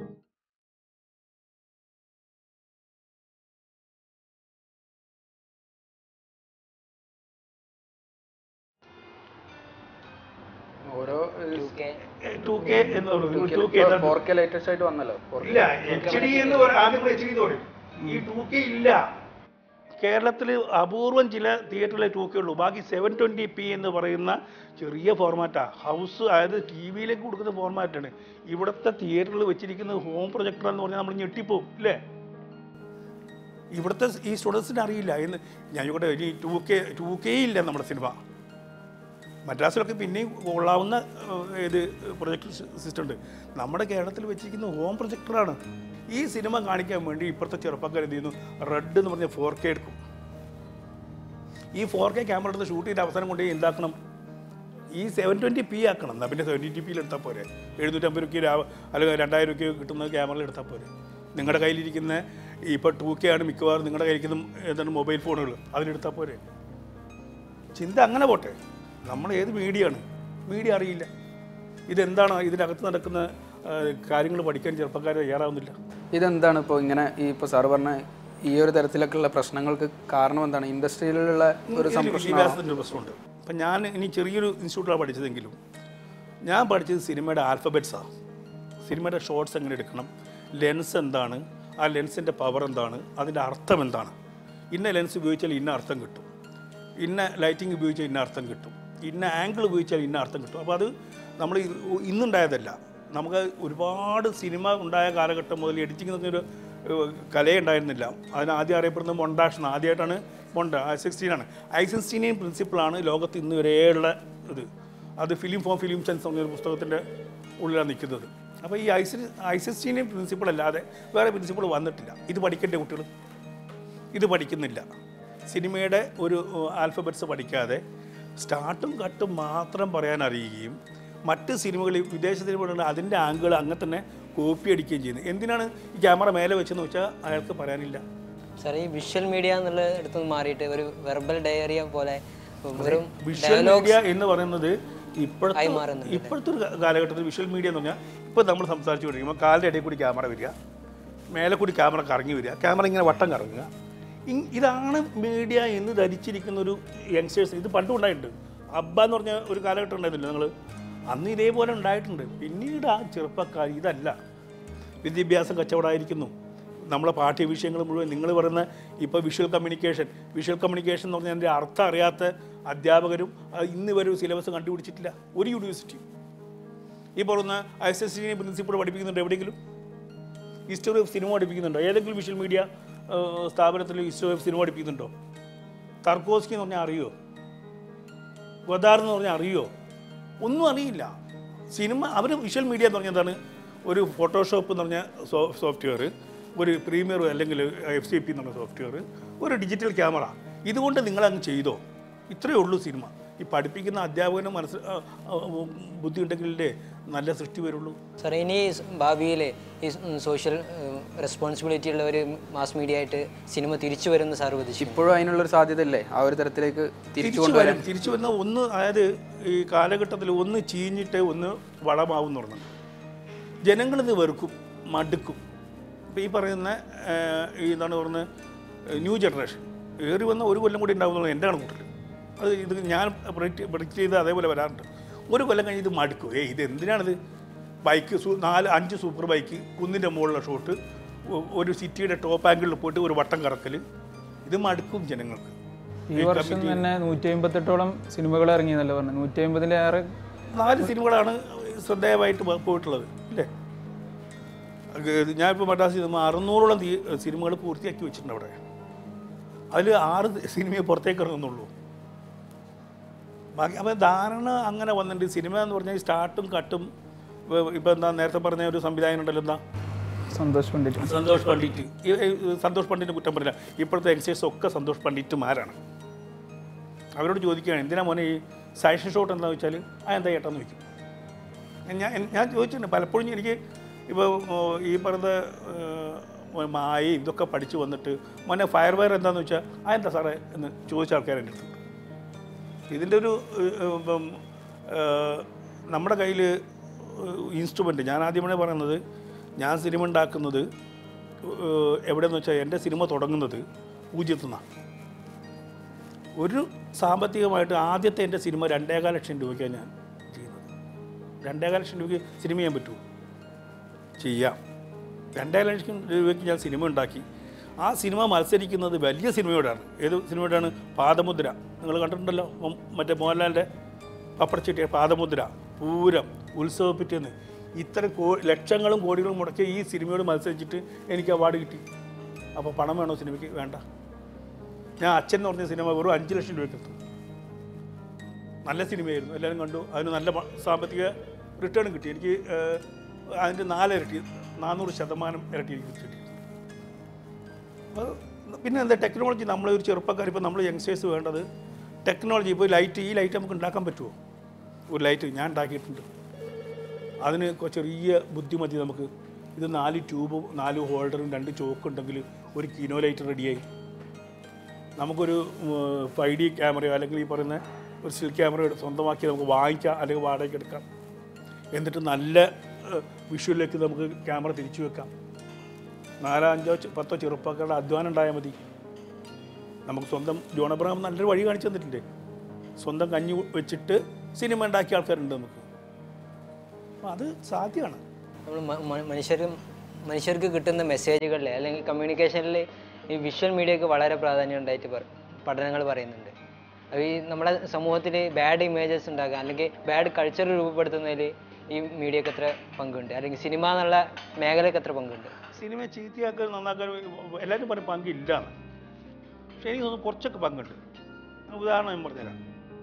ഓരോ ടു കെ എന്ന് പറയുന്നത് two K four K latest ആയിട്ട് വന്നല്ലോ 4K. ഇല്ല എച്ച് ഡി എന്ന് പറ- ആദ്യം എച്ച് ഡി തോന്നി ഈ ടു കെ ഇല്ല കേരളത്തിൽ അപൂർവം ചില തിയേറ്ററിലെ ടു കെ ഉള്ളൂ ബാക്കി സെവൻ ട്വൻറ്റി പി എന്ന് പറയുന്ന ചെറിയ ഫോർമാറ്റാണ് ഹൗസ് അതായത് ടി വിയിലേക്ക് കൊടുക്കുന്ന ഫോർമാറ്റാണ് ഇവിടുത്തെ തിയേറ്ററിൽ വെച്ചിരിക്കുന്നത് ഹോം പ്രൊജക്ടർ എന്ന് പറഞ്ഞാൽ നമ്മൾ ഞെട്ടിപ്പോവും ഇല്ലേ ഇവിടുത്തെ ഈ സ്റ്റുഡൻസിന് അറിയില്ല എന്ന് ഞാൻ ഇവിടെ ഈ ടു കെ ടു കെ ഇല്ല നമ്മുടെ സിനിമ മദ്രാസിലൊക്കെ പിന്നെയും കൊള്ളാവുന്ന ഏഹ്, ഇത് പ്രൊജക്ടർ സിസ്റ്റം ഉണ്ട് നമ്മുടെ കേരളത്തിൽ വെച്ചിരിക്കുന്ന ഹോം പ്രൊജക്ടറാണ് ഈ സിനിമ കാണിക്കാൻ വേണ്ടി ഇപ്പോഴത്തെ ചെറുപ്പക്കാർ എന്ത് ചെയ്യുന്നു റെഡ് എന്ന് പറഞ്ഞ ഫോർ കെ എടുക്കും ഈ ഫോർ കെ ക്യാമറ എടുത്ത് ഷൂട്ട് ചെയ്ത അവസാനം കൊണ്ട് എന്താക്കണം ഈ സെവൻ ട്വൻറ്റി പി ആക്കണം എന്നാൽ പിന്നെ സെവൻ ട്വൻറ്റി പിയിൽ എടുത്താൽ പോരെ എഴുന്നൂറ്റമ്പത് രൂപയ്ക്ക് രാ അല്ലെങ്കിൽ രണ്ടായിരം രൂപയ്ക്ക് കിട്ടുന്ന ക്യാമറയിൽ എടുത്താൽ പോരെ നിങ്ങളുടെ കയ്യിലിരിക്കുന്ന ഇപ്പോൾ ടു കെ ആണ് മിക്കവാറും നിങ്ങളുടെ കയ്യിരിക്കുന്ന എന്താണ് മൊബൈൽ ഫോണുകൾ അതിലെടുത്താൽ പോരെ ചിന്ത അങ്ങനെ പോട്ടെ നമ്മൾ ഏത് മീഡിയ ആണ് മീഡിയ അറിയില്ല ഇതെന്താണ് ഇതിനകത്ത് നടക്കുന്ന കാര്യങ്ങൾ പഠിക്കാൻ ചെറുപ്പക്കാർ തയ്യാറാവുന്നില്ല ഇതെന്താണ് ഇപ്പോൾ ഇങ്ങനെ ഈ ഇപ്പോൾ സാറ് പറഞ്ഞ ഈ ഒരു തരത്തിലൊക്കെയുള്ള പ്രശ്നങ്ങൾക്ക് കാരണം എന്താണ് ഇൻഡസ്ട്രിയിലുള്ള ഒരു ഇതിൽ സംപ്രശ്നം വിദ്യാഭ്യാസത്തിൻ്റെ പ്രശ്നമുണ്ട് അപ്പം ഞാൻ ഇനി ചെറിയൊരു ഇൻസ്റ്റിറ്റ്യൂട്ടിലാണ് പഠിച്ചതെങ്കിലും ഞാൻ പഠിച്ചത് സിനിമയുടെ ആൽഫബറ്റ്സാണ് സിനിമയുടെ ഷോർട്സ് എങ്ങനെ എടുക്കണം ലെൻസ് എന്താണ് ആ ലെൻസിൻ്റെ പവർ എന്താണ് അതിൻ്റെ അർത്ഥം എന്താണ് ഇന്ന ലെൻസ് ഉപയോഗിച്ചാൽ ഇന്ന അർത്ഥം കിട്ടും ഇന്ന ലൈറ്റിംഗ് ഉപയോഗിച്ചാൽ ഇന്ന അർത്ഥം കിട്ടും ഇന്ന ആംഗിൾ ഉപയോഗിച്ചാൽ ഇന്ന അർത്ഥം കിട്ടും അപ്പോൾ അത് നമ്മൾ ഇ- ഇന്നുണ്ടായതല്ല നമുക്ക് ഒരുപാട് സിനിമ ഉണ്ടായ കാലഘട്ടം മുതൽ എഡിറ്റിംഗ് എന്നൊരു കലയെ ഉണ്ടായിരുന്നില്ല അതിന് ആദ്യം അറിയപ്പെടുന്നത് മൊണ്ടാഷ് എന്ന് ആദ്യമായിട്ടാണ് മൊണ്ട ഐ സിക്സ്റ്റീൻ ആണ് ഐ സിക്സ്റ്റീനെയും പ്രിൻസിപ്പിളാണ് ലോകത്ത് ഇന്ന് വരെയുള്ള ഇത് അത് ഫിലിം ഫോം ഫിലിം സെൻസ് എന്നൊരു പുസ്തകത്തിൻ്റെ ഉള്ളിലാണ് നിൽക്കുന്നത് അപ്പോൾ ഈ ഐ സി ഐ സിക്സ്റ്റീനെയും പ്രിൻസിപ്പിൾ അല്ലാതെ വേറെ പ്രിൻസിപ്പിൾ വന്നിട്ടില്ല ഇത് പഠിക്കേണ്ട കുട്ടികൾ ഇത് പഠിക്കുന്നില്ല സിനിമയുടെ ഒരു ആൽഫബറ്റ്സ് പഠിക്കാതെ സ്റ്റാർട്ടും കട്ടും മാത്രം പറയാൻ അറിയുകയും മറ്റ് സിനിമകളിൽ വിദേശ സിനിമകളിൽ അതിൻ്റെ ആംഗിൾ അങ്ങനെ തന്നെ കോപ്പി അടിക്കുകയും ചെയ്യുന്നത് എന്തിനാണ് ഈ ക്യാമറ മേലെ വെച്ചെന്ന് വെച്ചാൽ അയാൾക്ക് പറയാനില്ല സാർ ഈ വിഷ്വൽ മീഡിയ എന്നുള്ള അടുത്ത് നിന്ന് മാറിയിട്ട് ഒരു വെർബൽ ഡയറിയ പോലെ വെറും വിഷ്വൽ മീഡിയ എന്ന് പറയുന്നത് ഇപ്പോഴത്തെ ആയി മാറുന്നുണ്ട് ഇപ്പോഴത്തെ ഒരു കാ- കാലഘട്ടത്തിൽ വിഷ്വൽ മീഡിയ എന്ന് പറഞ്ഞാൽ ഇപ്പോൾ നമ്മൾ സംസാരിച്ചു കൊണ്ടിരിക്കുമ്പോൾ കാലിൻ്റെ ഇടയിൽ കൂടി ക്യാമറ വരിക മേലെ കൂടി ക്യാമറ കറങ്ങി വരിക ക്യാമറ ഇങ്ങനെ വട്ടം കറങ്ങുക ഇ- ഇതാണ് മീഡിയ എന്ന് ധരിച്ചിരിക്കുന്ന ഒരു യങ്സ്റ്റേഴ്സ് ഇത് പണ്ടും ഉണ്ടായിട്ടുണ്ട് അബ്ബ എന്ന് പറഞ്ഞ ഒരു കാലഘട്ടം ഉണ്ടായിരുന്നില്ല നിങ്ങൾ അന്ന് ഇതേപോലെ ഉണ്ടായിട്ടുണ്ട് പിന്നീട് ആ ചെറുപ്പക്കാർ ഇതല്ല വിദ്യാഭ്യാസം കച്ചവടമായിരിക്കുന്നു നമ്മളെ പാഠ്യ വിഷയങ്ങൾ മുഴുവൻ നിങ്ങൾ പറയുന്ന ഇപ്പോൾ വിഷ്വൽ കമ്മ്യൂണിക്കേഷൻ വിഷ്വൽ കമ്മ്യൂണിക്കേഷൻ എന്ന് പറഞ്ഞാൽ അതിൻ്റെ അർത്ഥം അറിയാത്ത അധ്യാപകരും അത് ഇന്ന് വരെ സിലബസ് കണ്ടുപിടിച്ചിട്ടില്ല ഒരു യൂണിവേഴ്സിറ്റിയും ഈ പറയുന്ന എസ് എസ് സി പ്രിൻസിപ്പിൾ പഠിപ്പിക്കുന്നുണ്ട് എവിടെയെങ്കിലും ഹിസ്റ്ററി ഓഫ് സിനിമ പഠിപ്പിക്കുന്നുണ്ടോ ഏതെങ്കിലും വിഷ്വൽ മീഡിയ സ്ഥാപനത്തിൽ ഹിസ്റ്ററി ഓഫ് സിനിമ പഠിപ്പിക്കുന്നുണ്ടോ തർക്കോസ്കി എന്ന് പറഞ്ഞാൽ അറിയോ ഗോദാർ എന്ന് പറഞ്ഞാൽ അറിയോ ഒന്നും അറിയില്ല സിനിമ അവർ വിഷ്വൽ മീഡിയ എന്ന് പറഞ്ഞാൽ എന്താണ് ഒരു ഫോട്ടോഷോപ്പ് എന്ന് പറഞ്ഞ സോ സോഫ്റ്റ്വെയർ ഒരു പ്രീമിയർ അല്ലെങ്കിൽ എഫ് സി പി എന്ന് പറഞ്ഞ സോഫ്റ്റ്വെയർ ഒരു ഡിജിറ്റൽ ക്യാമറ ഇതുകൊണ്ട് നിങ്ങളങ്ങ് ചെയ്തോ ഇത്രയേ ഉള്ളൂ സിനിമ ഈ പഠിപ്പിക്കുന്ന അധ്യാപകന് മനസ്സ് ആ, ആ, ബുദ്ധി ഉണ്ടെങ്കിലേ നല്ല സൃഷ്ടി വരുള്ളൂ സാർ ഇനി ഭാവിയിൽ ഈ സോഷ്യൽ റെസ്പോൺസിബിലിറ്റി ഉള്ള ഒരു മാസ് മീഡിയ ആയിട്ട് സിനിമ തിരിച്ചു വരുന്ന സാർ പ്രതീക്ഷിക്കുന്നു ഇപ്പോഴും അതിനുള്ളൊരു സാധ്യത ഇല്ലേ ആ ഒരു തരത്തിലേക്ക് തിരിച്ചു തിരിച്ചു കൊണ്ടുവരാൻ വരും തിരിച്ചു വരുന്ന ഒന്ന് അതായത് ഈ കാലഘട്ടത്തിൽ ഒന്ന് ചീഞ്ഞിട്ട് ഒന്ന് വളമാവും എന്ന് പറഞ്ഞു ജനങ്ങളിത് വെറുക്കും മടുക്കും ഇപ്പോൾ ഈ പറയുന്ന ആ, ഈ എന്താണ് പറയുന്നത് ന്യൂ ജനറേഷൻ ഏറി വന്ന ഒരു കൊല്ലം കൂടി ഉണ്ടാവുന്നുള്ളത് എൻ്റെ കണക്കൂട്ടൽ അത് ഇത് ഞാൻ പ്രൊഡിക്റ്റ് പ്രൊഡിക്റ്റ് ചെയ്ത് അതേപോലെ വരാറുണ്ട് ഒരു കൊല്ലം കഴിഞ്ഞ് ഇത് മടുക്കും ഏയ് ഇത് എന്തിനാണിത് ബൈക്ക് സു നാല് അഞ്ച് സൂപ്പർ ബൈക്ക് കുന്നിൻ്റെ മുകളിലെ ഷോട്ട് ഒ- ഒരു സിറ്റിയുടെ ടോപ്പ് ആംഗിളിൽ പോയിട്ട് ഒരു വട്ടം കറക്കൽ ഇത് മടുക്കും ജനങ്ങൾക്ക് ഈ വർഷം തന്നെ നൂറ്റി അമ്പത്തെട്ടോളം സിനിമകൾ ഇറങ്ങിയെന്നല്ലേ പറഞ്ഞു നൂറ്റി അമ്പതിലേറെ നാല് സിനിമകളാണ് ശ്രദ്ധേയമായിട്ട് പോ- പോയിട്ടുള്ളത് അല്ലേ അത് ഞാനിപ്പോൾ മദ്രാസ് സിനിമ അറുന്നൂറോളം തീ- സിനിമകൾ പൂർത്തിയാക്കി വെച്ചിട്ടുണ്ട് അവിടെ അതിൽ ആറ് സിനിമയെ പുറത്തേക്ക് ഇറങ്ങുന്നുള്ളൂ ബാക്കി അപ്പം ധാരണ അങ്ങനെ വന്നിട്ടുണ്ട് സിനിമ എന്ന് പറഞ്ഞാൽ സ്റ്റാർട്ടും കട്ടും ഇപ്പം എന്താ നേരത്തെ പറഞ്ഞ ഒരു സംവിധായകൻ ഉണ്ടല്ലോ എന്താ സന്തോഷ് പണ്ഡിറ്റ് സന്തോഷ് പണ്ഡിറ്റ് ഈ- ഈ സന്തോഷ് പണ്ഡിറ്റിനെ കുറ്റം പറയില്ല ഇപ്പോഴത്തെ യങ്സ്റ്റേഴ്സ് ഒക്കെ സന്തോഷ് പണ്ഡിറ്റുമാരാണ് അവരോട് ചോദിക്കുകയാണ് എന്തിനാ മോനെ ഈ സൈഷൻ ഷോട്ട് എന്താണെന്ന് വെച്ചാൽ ആ എന്താ ചേട്ടാന്ന് ചോദിക്കും ഞാൻ ഞാൻ ചോദിച്ചിട്ടുണ്ട് പലപ്പോഴും എനിക്ക് ഇപ്പോൾ ഈ പറഞ്ഞ ഏഹ്, മായയും ഇതൊക്കെ പഠിച്ചു വന്നിട്ട് മോനെ ഫയർ വയർ എന്താണെന്ന് വെച്ചാൽ ആ എന്താ സാറേ എന്ന് ചോദിച്ച ആൾക്കാർ എൻ്റെ അടുത്തുണ്ട് ഇതിൻ്റെ ഒരു ഏഹ്, ഇപ്പം, ഏഹ്, നമ്മുടെ കയ്യിൽ ഇൻസ്ട്രുമെൻറ്റ് ഞാൻ ആദ്യമേ പറയുന്നത് ഞാൻ സിനിമ ഉണ്ടാക്കുന്നത് ഏഹ്, എവിടെയെന്ന് വെച്ചാൽ എൻ്റെ സിനിമ തുടങ്ങുന്നത് പൂജ്യത്തു നിന്നാണ് ഒരു സാമ്പത്തികമായിട്ട് ആദ്യത്തെ എൻ്റെ സിനിമ രണ്ടേകാൽ ലക്ഷം രൂപയ്ക്കാണ് ഞാൻ ചെയ്യുന്നത് രണ്ടേകാൽ ലക്ഷം രൂപയ്ക്ക് സിനിമ ചെയ്യാൻ പറ്റുമോ ചെയ്യാം രണ്ടേ ലക്ഷം രൂപയ്ക്ക് ഞാൻ സിനിമ ഉണ്ടാക്കി ആ സിനിമ മത്സരിക്കുന്നത് വലിയ സിനിമയോടാണ് ഏത് സിനിമയോടാണ് പാദമുദ്ര നിങ്ങൾ കണ്ടിട്ടുണ്ടല്ലോ മം- മറ്റേ മോഹൻലാലിൻ്റെ പപ്പടച്ചിട്ടിയ പാദമുദ്ര പൂരം ഉത്സവ പിറ്റേന്ന് ഇത്ര കോ ലക്ഷങ്ങളും കോടികളും മുടക്കിയ ഈ സിനിമയോട് മത്സരിച്ചിട്ട് എനിക്ക് അവാർഡ് കിട്ടി അപ്പോൾ പണം വേണോ സിനിമയ്ക്ക് വേണ്ട ഞാൻ അച്ഛൻ എന്ന് പറഞ്ഞ സിനിമ വെറും അഞ്ച് ലക്ഷം രൂപയ്ക്ക് എത്തും നല്ല സിനിമയായിരുന്നു എല്ലാവരും കണ്ടു അതിന് നല്ല പ- സാമ്പത്തിക റിട്ടേൺ കിട്ടി എനിക്ക് ഏഹ്, അതിൻ്റെ നാലിരട്ടി നാനൂറ് ശതമാനം ഇരട്ടി എനിക്ക് കിട്ടി അപ്പോൾ പിന്നെ എന്താ ടെക്നോളജി നമ്മളെ ഒരു ചെറുപ്പക്കാർ ഇപ്പോൾ നമ്മൾ യങ്സ്റ്റേഴ്സ് വേണ്ടത് ടെക്നോളജി ഇപ്പോൾ ലൈറ്റ് ഈ ലൈറ്റ് നമുക്ക് ഉണ്ടാക്കാൻ പറ്റുമോ ഒരു ലൈറ്റ് ഞാൻ ഉണ്ടാക്കിയിട്ടുണ്ട് അതിന് കൊ- ചെറിയ ബുദ്ധിമതി നമുക്ക് ഇത് നാല് ട്യൂബും നാല് ഹോൾഡറും രണ്ട് ചോക്ക് ഉണ്ടെങ്കിൽ ഒരു കിനോ ലൈറ്റ് റെഡിയായി നമുക്കൊരു ഫൈവ് ഡി ക്യാമറയോ അല്ലെങ്കിൽ ഈ പറയുന്ന ഒരു സ്റ്റിൽ ക്യാമറ സ്വന്തമാക്കി നമുക്ക് വാങ്ങിക്കാം അല്ലെങ്കിൽ വാടകയ്ക്ക് എടുക്കാം എന്നിട്ട് നല്ല വിഷ്വലിലേക്ക് നമുക്ക് ക്യാമറ തിരിച്ചു വെക്കാം നാലോ അഞ്ചോ ചെ- പത്തോ ചെറുപ്പക്കാരുടെ അധ്വാനം ഉണ്ടായാൽ മതി നമുക്ക് സ്വന്തം ജോൺ അബ്രഹാം നല്ലൊരു വഴി കാണിച്ചു തന്നിട്ടില്ലേ സ്വന്തം കഞ്ഞി വെച്ചിട്ട് സിനിമ ഉണ്ടാക്കിയ ആൾക്കാരുണ്ട് നമുക്ക് അപ്പോൾ അത് സാധ്യമാണ് നമ്മൾ മനുഷ്യർ മനുഷ്യർക്ക് കിട്ടുന്ന മെസ്സേജുകളിൽ അല്ലെങ്കിൽ കമ്മ്യൂണിക്കേഷനിൽ ഈ വിഷ്വൽ മീഡിയക്ക് വളരെ പ്രാധാന്യം ഉണ്ടായിട്ട് പറ- പഠനങ്ങൾ പറയുന്നുണ്ട് അത് ഈ നമ്മുടെ സമൂഹത്തിൽ ബാഡ് ഇമേജസ് ഉണ്ടാക്കുക അല്ലെങ്കിൽ ബാഡ് കൾച്ചർ രൂപപ്പെടുത്തുന്നതിൽ ഈ മീഡിയക്ക് എത്ര പങ്കുണ്ട് അല്ലെങ്കിൽ സിനിമ എന്നുള്ള മേഖലയ്ക്ക് എത്ര പങ്കുണ്ട് സിനിമ ചീത്തയാക്കാൻ നന്നാക്കാൻ എല്ലാവരും പറയും പങ്കില്ല പക്ഷെ എനിക്ക് തോന്നുന്നു കുറച്ചൊക്കെ പങ്കുണ്ട് ഉദാഹരണം ഞാൻ പറഞ്ഞുതരാം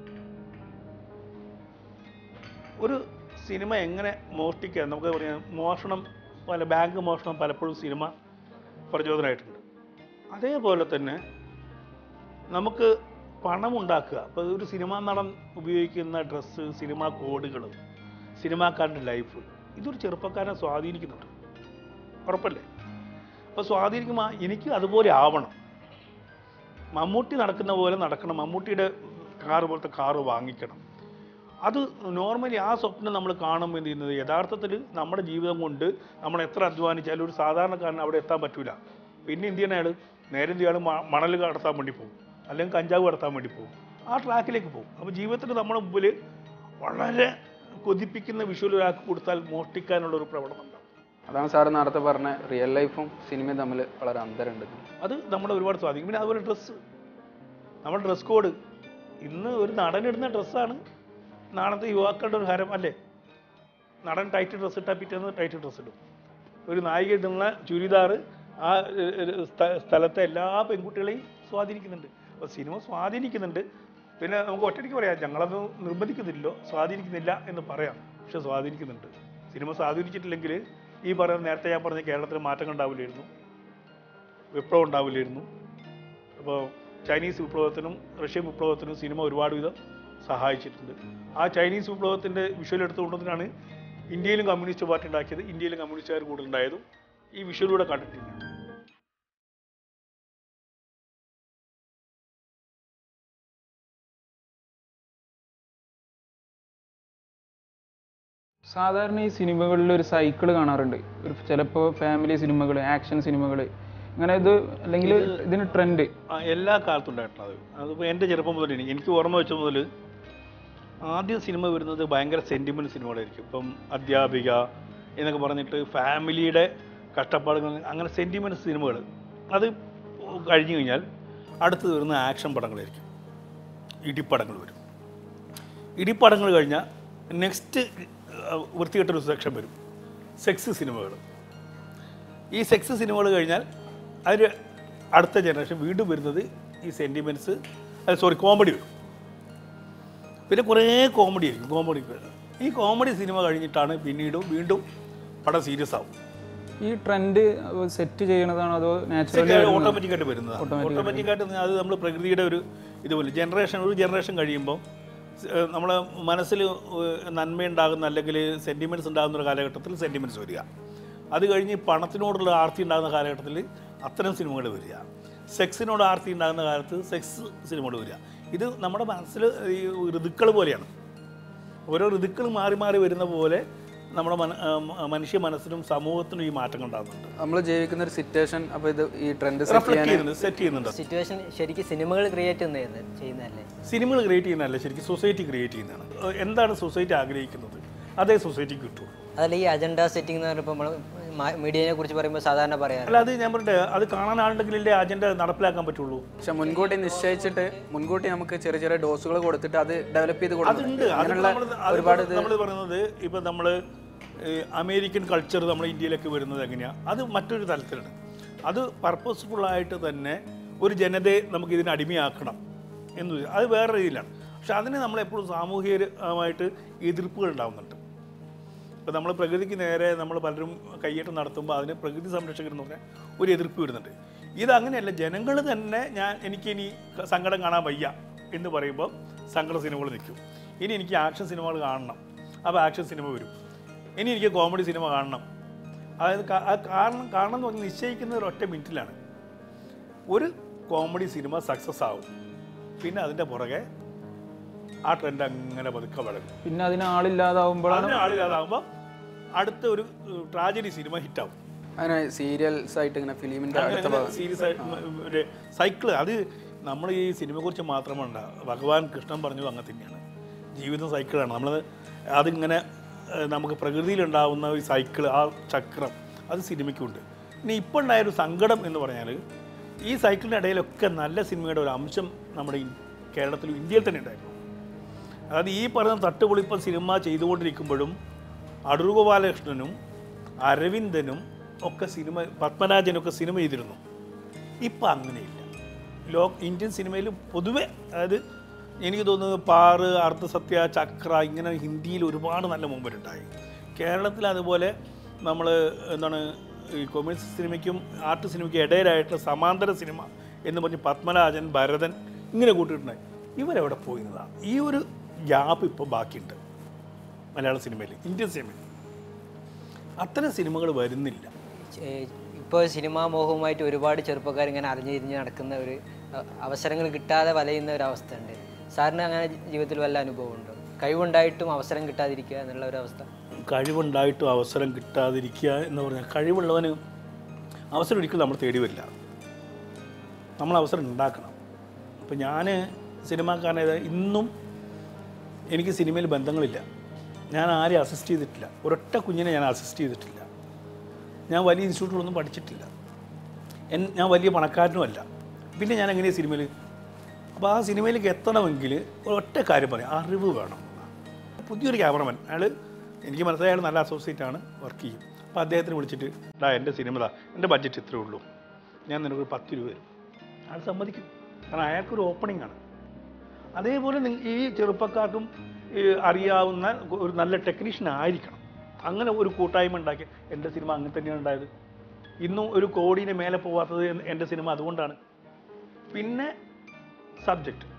ഒരു സിനിമ എങ്ങനെ മോഷ്ടിക്കുക നമുക്ക് പറയാം മോഷണം പല ബാങ്ക് മോഷണം പലപ്പോഴും സിനിമ പ്രചോദനമായിട്ടുണ്ട് അതേപോലെ തന്നെ നമുക്ക് പണം ഉണ്ടാക്കുക അപ്പോൾ ഒരു സിനിമാ നടൻ ഉപയോഗിക്കുന്ന ഡ്രസ്സ് സിനിമാ കോഡുകൾ സിനിമാക്കാരൻ്റെ ലൈഫ് ഇതൊരു ചെറുപ്പക്കാരനെ സ്വാധീനിക്കുന്നുണ്ട് ഉറപ്പല്ലേ അപ്പോൾ സ്വാധീനിക്കുമ്പോൾ എനിക്ക് അതുപോലെ ആവണം മമ്മൂട്ടി നടക്കുന്ന പോലെ നടക്കണം മമ്മൂട്ടിയുടെ കാറ് പോലത്തെ കാറ് വാങ്ങിക്കണം അത് നോർമലി ആ സ്വപ്നം നമ്മൾ കാണുമ്പോൾ എന്ത് ചെയ്യുന്നത് യഥാർത്ഥത്തിൽ നമ്മുടെ ജീവിതം കൊണ്ട് നമ്മൾ എത്ര അധ്വാനിച്ചാലും ഒരു സാധാരണക്കാരന് അവിടെ എത്താൻ പറ്റൂല പിന്നെ എന്ത് ചെയ്യണ അയാൾ നേരെ എന്ത് ചെയ്യണം മണൽ കടത്താൻ വേണ്ടി പോകും അല്ലെങ്കിൽ കഞ്ചാവ് കടത്താൻ വേണ്ടി പോകും ആ ട്രാക്കിലേക്ക് പോകും അപ്പോൾ ജീവിതത്തിൽ നമ്മുടെ മുമ്പിൽ വളരെ കൊതിപ്പിക്കുന്ന വിഷ്വൽ ഒരാൾക്ക് കൊടുത്താൽ മോഷ്ടിക്കാനുള്ള ഒരു പ്രവണത ഉണ്ടാവും അതാണ് സാറ് നേരത്തെ പറഞ്ഞ റിയൽ ലൈഫും സിനിമയും തമ്മിൽ വളരെ അന്തരമുണ്ട് അത് നമ്മളെ ഒരുപാട് സ്വാധീനിക്കും പിന്നെ അതുപോലെ ഡ്രസ്സ് നമ്മുടെ ഡ്രസ് കോഡ് ഇന്ന് ഒരു നടനിടുന്ന ഡ്രസ്സാണ് നാളത്തെ യുവാക്കളുടെ ഒരു ഹരം അല്ലേ നടൻ ടൈറ്റ് ഡ്രസ്സ് ഇട്ടാൽ പിറ്റേന്ന് ടൈറ്റ് ഡ്രസ്സ് ഇടും ഒരു നായിക ഇടുന്ന ചുരിദാർ ആ ഏർ, ഏർ, സ്ഥ- സ്ഥലത്തെ എല്ലാ പെൺകുട്ടികളെയും സ്വാധീനിക്കുന്നുണ്ട് അപ്പോൾ സിനിമ സ്വാധീനിക്കുന്നുണ്ട് പിന്നെ നമുക്ക് ഒറ്റയ്ക്ക് പറയാം ഞങ്ങളത് നിർബന്ധിക്കുന്നില്ലല്ലോ സ്വാധീനിക്കുന്നില്ല എന്ന് പറയാം പക്ഷെ സ്വാധീനിക്കുന്നുണ്ട് സിനിമ സ്വാധീനിച്ചിട്ടില്ലെങ്കിൽ ഈ പറയുന്ന നേരത്തെ ഞാൻ പറഞ്ഞ കേരളത്തിൽ മാറ്റങ്ങൾ ഉണ്ടാവില്ലായിരുന്നു വിപ്ലവം ഉണ്ടാവില്ലായിരുന്നു അപ്പോൾ ചൈനീസ് വിപ്ലവത്തിനും റഷ്യൻ വിപ്ലവത്തിനും സിനിമ ഒരുപാട് വിധം സഹായിച്ചിട്ടുണ്ട് ആ ചൈനീസ് വിപ്ലവത്തിൻ്റെ വിഷ്വൽ എടുത്തുകൊണ്ടതിനാണ് ഇന്ത്യയിലും കമ്മ്യൂണിസ്റ്റ് പാർട്ടി ഉണ്ടാക്കിയത് ഇന്ത്യയിലും കമ്മ്യൂണിസ്റ്റുകാർ കൂടുതലുണ്ടായതും ഈ വിഷ്വലിലൂടെ കണ്ടിട്ടില്ല സാധാരണ ഈ സിനിമകളിൽ ഒരു സൈക്കിൾ കാണാറുണ്ട് ഒരു ചിലപ്പോൾ ഫാമിലി സിനിമകൾ ആക്ഷൻ സിനിമകൾ അങ്ങനെ ഇത് അല്ലെങ്കിൽ ഇതിന് ട്രെൻഡ് ആ, എല്ലാ കാലത്തും ഉണ്ടായിട്ടുള്ളത് അതിപ്പോൾ എൻ്റെ ചെറുപ്പം മുതൽ എനിക്ക് എനിക്ക് ഓർമ്മ വെച്ച മുതൽ ആദ്യം സിനിമ വരുന്നത് ഭയങ്കര സെൻറ്റിമെൻറ്റ് സിനിമകളായിരിക്കും ഇപ്പം അധ്യാപിക എന്നൊക്കെ പറഞ്ഞിട്ട് ഫാമിലിയുടെ കഷ്ടപ്പാടുകൾ അങ്ങനെ സെൻറ്റിമെൻറ്റ് സിനിമകൾ അത് കഴിഞ്ഞു കഴിഞ്ഞാൽ അടുത്ത് വരുന്ന ആക്ഷൻ പടങ്ങളായിരിക്കും ഇടിപ്പടങ്ങൾ വരും ഇടിപ്പടങ്ങൾ കഴിഞ്ഞാൽ നെക്സ്റ്റ് വൃത്തികെട്ടൊരു സെക്ഷൻ വരും സെക്സ് സിനിമകൾ ഈ സെക്സ് സിനിമകൾ കഴിഞ്ഞാൽ അതിന് അടുത്ത ജനറേഷൻ വീണ്ടും വരുന്നത് ഈ സെൻറ്റിമെൻറ്റ്സ് സോറി കോമഡി വരും പിന്നെ കുറേ കോമഡി ആയിരിക്കും കോമഡി ഈ കോമഡി സിനിമ കഴിഞ്ഞിട്ടാണ് പിന്നീട് വീണ്ടും പടം സീരിയസ് ആവും ഈ ട്രെൻഡ് സെറ്റ് ചെയ്യണതാണോ അതോ നാച്ചുറലി ഓട്ടോമാറ്റിക്കായിട്ട് വരുന്നതാണ് ഓട്ടോമാറ്റിക്കായിട്ട് അത് നമ്മൾ പ്രകൃതിയുടെ ഒരു ഇതുപോലെ ജനറേഷൻ ഒരു ജനറേഷൻ കഴിയുമ്പോൾ നമ്മളെ മനസ്സിൽ നന്മയുണ്ടാകുന്ന അല്ലെങ്കിൽ സെൻറ്റിമെൻറ്റ്സ് ഉണ്ടാകുന്ന ഒരു കാലഘട്ടത്തിൽ സെൻറ്റിമെൻറ്റ്സ് വരിക അത് കഴിഞ്ഞ് പണത്തിനോടുള്ള ആർത്തി ഉണ്ടാകുന്ന കാലഘട്ടത്തിൽ അത്തരം സിനിമകൾ വരിക സെക്സിനോട് ആർത്തി ഉണ്ടാകുന്ന കാലത്ത് സെക്സ് സിനിമകൾ വരിക ഇത് നമ്മുടെ മനസ്സിൽ ഈ ഋതുക്കൾ പോലെയാണ് ഓരോ ഋതുക്കൾ മാറി മാറി വരുന്ന പോലെ നമ്മുടെ മന ആ, മനുഷ്യ മനസ്സിനും സമൂഹത്തിനും ഈ മാറ്റങ്ങൾ ഉണ്ടാകുന്നുണ്ട് നമ്മൾ ജീവിക്കുന്ന ഒരു സിറ്റുവേഷൻ അപ്പോൾ ഇത് ഈ ട്രെൻഡ് സെറ്റ് റിഫ്ലക്ട് ചെയ്യാൻ ചെയ്യുന്നുണ്ട് സെറ്റ് ചെയ്യുന്നുണ്ട് സിറ്റുവേഷൻ ശരിക്കും സിനിമകൾ ക്രിയേറ്റ് ചെയ്യുന്നത് ചെയ്യുന്നതല്ലേ സിനിമകൾ ക്രിയേറ്റ് ചെയ്യുന്നതല്ല ശരിക്കും സൊസൈറ്റി ക്രിയേറ്റ് ചെയ്യുന്നതാണ് ഏഹ് എന്താണ് സൊസൈറ്റി ആഗ്രഹിക്കുന്നത് അതേ സൊസൈറ്റിക്ക് കിട്ടുള്ളൂ അതല്ല ഈ അജണ്ട സെറ്റിംഗ് എന്ന് പറയുമ്പോൾ നമ്മൾ മീഡിയനെ കുറിച്ച് പറയുമ്പോൾ സാധാരണ പറയാറ് അല്ല അത് ഞാൻ പറയട്ടെ അത് കാണാൻ ആളുണ്ടെങ്കിലല്ലേ അജണ്ട നടപ്പിലാക്കാൻ പറ്റുള്ളൂ പക്ഷെ മുൻകൂട്ടി നിശ്ചയിച്ചിട്ട് മുൻകൂട്ടി നമുക്ക് ചെറിയ ചെറിയ ഡോസുകൾ കൊടുത്തിട്ട് അത് ഡെവലപ്പ് ചെയ്ത് അതുണ്ട് കൊടുക്കുന്നുണ്ട് അത് അങ്ങനെയുള്ള നമ്മൾ ഒരുപാട് നമ്മൾ പറയുന്നത് ഇപ്പം നമ്മൾ അമേരിക്കൻ കൾച്ചർ നമ്മുടെ ഇന്ത്യയിലേക്ക് വരുന്നത് എങ്ങനെയാണ് അത് മറ്റൊരു തലത്തിലാണ് അത് പർപ്പസ്ഫുള്ളായിട്ട് തന്നെ ഒരു ജനതയെ നമുക്ക് ഇതിന് അടിമയാക്കണം എന്ന് വരും. അത് വേറെ രീതിയിലാണ് പക്ഷെ അതിന് നമ്മളെപ്പോഴും സാമൂഹികമായിട്ട് എതിർപ്പുകൾ ഉണ്ടാകുന്നുണ്ട് ഇപ്പോൾ നമ്മൾ പ്രകൃതിക്ക് നേരെ നമ്മൾ പലരും കയ്യേറ്റം നടത്തുമ്പോൾ അതിന് പ്രകൃതി സംരക്ഷകർ എന്ന് പറഞ്ഞാൽ ഒരു എതിർപ്പ് വരുന്നുണ്ട് ഇതങ്ങനെയല്ല ജനങ്ങൾ തന്നെ ഞാൻ എനിക്കിനി സങ്കടം കാണാൻ വയ്യ എന്ന് പറയുമ്പോൾ സങ്കട സിനിമകൾ നിൽക്കും ഇനി എനിക്ക് ആക്ഷൻ സിനിമകൾ കാണണം അപ്പോൾ ആക്ഷൻ സിനിമ വരും ഇനി എനിക്ക് കോമഡി സിനിമ കാണണം അതായത് കാ- ആ കാരണം കാരണം എന്ന് പറഞ്ഞാൽ നിശ്ചയിക്കുന്ന ഒരു ഒറ്റ മിനിറ്റിലാണ് ഒരു കോമഡി സിനിമ സക്സസ് ആവും പിന്നെ അതിൻ്റെ പുറകെ ആ ട്രെൻഡ് അങ്ങനെ പതുക്കെ വളരും പിന്നെ അതിന് ആളില്ലാതാവുമ്പോഴാണ് അതിന് ആളില്ലാതാകുമ്പോൾ അടുത്ത ഒരു ട്രാജഡി സിനിമ ഹിറ്റാവും അങ്ങനെ സീരിയൽസ് ആയിട്ട് ഇങ്ങനെ ഫിലിമിൻ്റെ അടുത്ത ഭാഗം സീരിയസ് ഒരു സൈക്കിള് അത് നമ്മൾ ഈ സിനിമയെക്കുറിച്ച് മാത്രമല്ല ഭഗവാൻ കൃഷ്ണൻ പറഞ്ഞത് അങ്ങനെ തന്നെയാണ് ജീവിതം സൈക്കിളാണ് നമ്മൾ അതിങ്ങനെ ഏഹ്, നമുക്ക് പ്രകൃതിയിലുണ്ടാവുന്ന ഈ സൈക്കിൾ ആ ചക്രം അത് സിനിമയ്ക്കുണ്ട് ഇനി ഇപ്പോൾ ഉണ്ടായൊരു സങ്കടം എന്ന് പറഞ്ഞാൽ ഈ സൈക്കിളിൻ്റെ ഇടയിലൊക്കെ നല്ല സിനിമയുടെ ഒരു അംശം നമ്മുടെ ഈ കേരളത്തിലും ഇന്ത്യയിൽ തന്നെ ഉണ്ടായിരുന്നു അതായത് ഈ പറയുന്ന തട്ടുപൊളിപ്പം സിനിമ ചെയ്തുകൊണ്ടിരിക്കുമ്പോഴും അടൂർ ഗോപാലകൃഷ്ണനും അരവിന്ദനും ഒക്കെ സിനിമ പത്മരാജനും ഒക്കെ സിനിമ ചെയ്തിരുന്നു ഇപ്പം അങ്ങനെയില്ല ലോ ഇന്ത്യൻ സിനിമയിൽ പൊതുവെ അതായത് എനിക്ക് തോന്നുന്നത് പാറ് അർദ്ധസത്യ ചക്ര ഇങ്ങനെ ഹിന്ദിയിൽ ഒരുപാട് നല്ല മൂവ്മെൻ്റ് ഉണ്ടായി കേരളത്തിൽ അതുപോലെ നമ്മൾ എന്താണ് ഈ കൊമേഴ്സ്യൽ സിനിമയ്ക്കും ആർട്ട് സിനിമയ്ക്കും ഇടയിലായിട്ടുള്ള സമാന്തര സിനിമ എന്ന് പറഞ്ഞ് പത്മരാജൻ ഭരതൻ ഇങ്ങനെ കൂട്ടിയിട്ടുണ്ടായി ഇവരെവിടെ പോയിരുന്നതാണ് ഈ ഒരു ഗ്യാപ്പ് ഇപ്പോൾ ബാക്കിയുണ്ട് മലയാള സിനിമയിൽ ഇന്ത്യൻ സിനിമയിൽ അത്തരം സിനിമകൾ വരുന്നില്ല ഇപ്പോൾ സിനിമാ മോഹവുമായിട്ട് ഒരുപാട് ചെറുപ്പക്കാർ ഇങ്ങനെ അറിഞ്ഞിരിഞ്ഞ് നടക്കുന്ന ഒരു അ- അവസരങ്ങൾ കിട്ടാതെ വലയുന്ന ഒരു അവസ്ഥ ഉണ്ട് സാറിന് അങ്ങനെ ജീവിതത്തിൽ വല്ല അനുഭവം ഉണ്ടോ കഴിവുണ്ടായിട്ടും അവസരം കിട്ടാതിരിക്കുക എന്നുള്ള ഒരു അവസ്ഥ കഴിവുണ്ടായിട്ടും അവസരം കിട്ടാതിരിക്കുക എന്ന് പറഞ്ഞാൽ കഴിവുള്ളവന് അവസരം ഒരിക്കലും നമ്മൾ തേടി വരില്ല നമ്മൾ അവസരം ഉണ്ടാക്കണം അപ്പോൾ ഞാൻ സിനിമാക്കാരനായത് ഇന്നും എനിക്ക് സിനിമയിൽ ബന്ധങ്ങളില്ല ഞാൻ ആരെയും അസിസ്റ്റ് ചെയ്തിട്ടില്ല ഒരൊറ്റ കുഞ്ഞിനെ ഞാൻ അസിസ്റ്റ് ചെയ്തിട്ടില്ല ഞാൻ വലിയ ഇൻസ്റ്റിറ്റ്യൂട്ടിലൊന്നും പഠിച്ചിട്ടില്ല എൻ ഞാൻ വലിയ പണക്കാരനുമല്ല പിന്നെ ഞാൻ എങ്ങനെയാണ് സിനിമയിൽ അപ്പോൾ ആ സിനിമയിലേക്ക് എത്തണമെങ്കിൽ ഒറ്റ കാര്യം പറയാം അറിവ് വേണം പുതിയൊരു ക്യാമറമാൻ അയാൾ എനിക്ക് മനസ്സിലായ അയാൾ നല്ല അസോസിയേറ്റ് ആണ് വർക്ക് ചെയ്യും അപ്പോൾ അദ്ദേഹത്തിന് വിളിച്ചിട്ട് ഡാ എൻ്റെ സിനിമ ദാ എൻ്റെ ബഡ്ജറ്റ് ഇത്രേ ഉള്ളൂ ഞാൻ നിനക്കൊരു പത്ത് രൂപ തരും അയാൾ സമ്മതിക്കും കാരണം അയാൾക്കൊരു ഓപ്പണിംഗ് ആണ് അതേപോലെ നിങ്ങ- ഈ ചെറുപ്പക്കാർക്കും ഈ അറിയാവുന്ന ഒരു നല്ല ടെക്നീഷ്യൻ ആയിരിക്കണം അങ്ങനെ ഒരു കൂട്ടായ്മ ഉണ്ടാക്കി എൻ്റെ സിനിമ അങ്ങനെ തന്നെയാണ് ഉണ്ടായത് ഇന്നും ഒരു കോടിന് മേലെ പോവാത്തത് എൻ- എൻ്റെ സിനിമ അതുകൊണ്ടാണ് പിന്നെ സബ്ജക്റ്റ്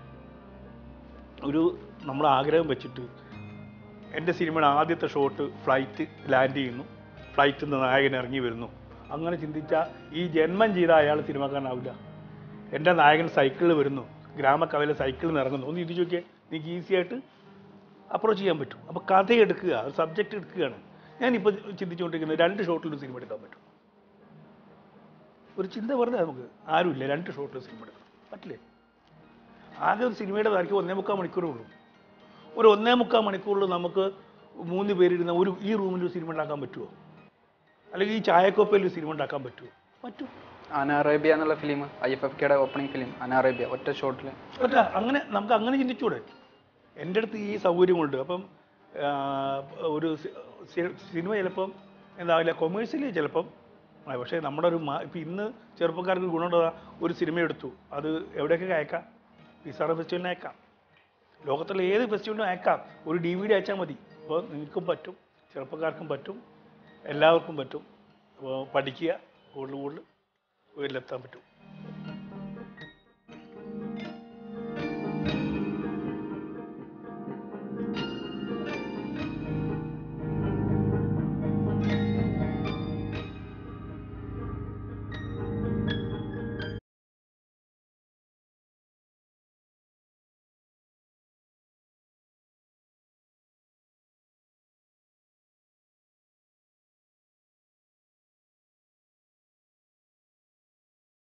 ഒരു നമ്മൾ ആഗ്രഹം വെച്ചിട്ട് എൻ്റെ സിനിമയുടെ ആദ്യത്തെ ഷോട്ട് ഫ്ലൈറ്റ് ലാൻഡ് ചെയ്യുന്നു ഫ്ലൈറ്റിൽ നിന്ന് നായകൻ ഇറങ്ങി വരുന്നു അങ്ങനെ ചിന്തിച്ചാൽ ഈ ജന്മം ചെയ്ത അയാൾ സിനിമാക്കാരനാവില്ല എൻ്റെ നായകൻ സൈക്കിളിൽ വരുന്നു ഗ്രാമക്കവല സൈക്കിളിൽ നിന്ന് ഇറങ്ങുന്നു ഒന്ന് ചിന്തിച്ച് നോക്കിയാൽ എനിക്ക് ഈസി ആയിട്ട് അപ്രോച്ച് ചെയ്യാൻ പറ്റും അപ്പോൾ കഥ എടുക്കുക ഒരു സബ്ജക്റ്റ് എടുക്കുകയാണ് ഞാനിപ്പോൾ ചിന്തിച്ചുകൊണ്ടിരിക്കുന്നത് രണ്ട് ഷോട്ടിൽ ഒരു സിനിമ എടുക്കാൻ പറ്റും ഒരു ചിന്ത വെറുതെ നമുക്ക് ആരുമില്ല രണ്ട് ഷോട്ടിൽ സിനിമ എടുക്കണം പറ്റില്ലേ ആകെ ഒരു സിനിമയുടെ ദൈർഘ്യം ഒന്നേ മുക്കാൽ മണിക്കൂറേ ഉള്ളൂ ഒരു ഒന്നേ മുക്കാൽ മണിക്കൂറിൽ നമുക്ക് മൂന്ന് പേരിരുന്ന ഒരു ഈ റൂമിൽ ഒരു സിനിമ ഉണ്ടാക്കാൻ പറ്റുമോ അല്ലെങ്കിൽ ഈ ചായക്കോപ്പയിൽ ഒരു സിനിമ ഉണ്ടാക്കാൻ പറ്റുമോ പറ്റും അനാറേബ്യ എന്നുള്ള ഫിലിം ഐ എഫ് എഫ് കെയുടെ ഓപ്പണിംഗ് ഫിലിം അനാറേബ്യ ഒറ്റ ഷോട്ടിൽ അല്ല അങ്ങനെ നമുക്ക് അങ്ങനെ ചിന്തിച്ചൂടെ എൻ്റെ അടുത്ത് ഈ സൗകര്യമുണ്ട് അപ്പം ആ, ഒരു സി- സി- സിനിമ ചിലപ്പം എന്താവില്ല കൊമേഴ്സ്യലി ചിലപ്പം ആ, പക്ഷേ നമ്മുടെ ഒരു മാ ഇപ്പം ഇന്ന് ചെറുപ്പക്കാർക്ക് ഗുണമുള്ളതാ ഒരു സിനിമ എടുത്തു അത് എവിടെയൊക്കെ അയക്കാം പിസാറ ഫെസ്റ്റിവലിന് അയക്കാം ലോകത്തുള്ള ഏത് ഫെസ്റ്റിവലിനും അയക്കാം ഒരു ഡി വി ഡി അയച്ചാൽ മതി അപ്പോൾ നിങ്ങൾക്കും പറ്റും ചെറുപ്പക്കാർക്കും പറ്റും എല്ലാവർക്കും പറ്റും അപ്പോൾ പഠിക്കുക കൂടുതൽ കൂടുതൽ ഉയരിലെത്താൻ പറ്റും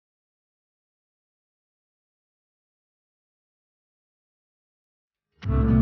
thank you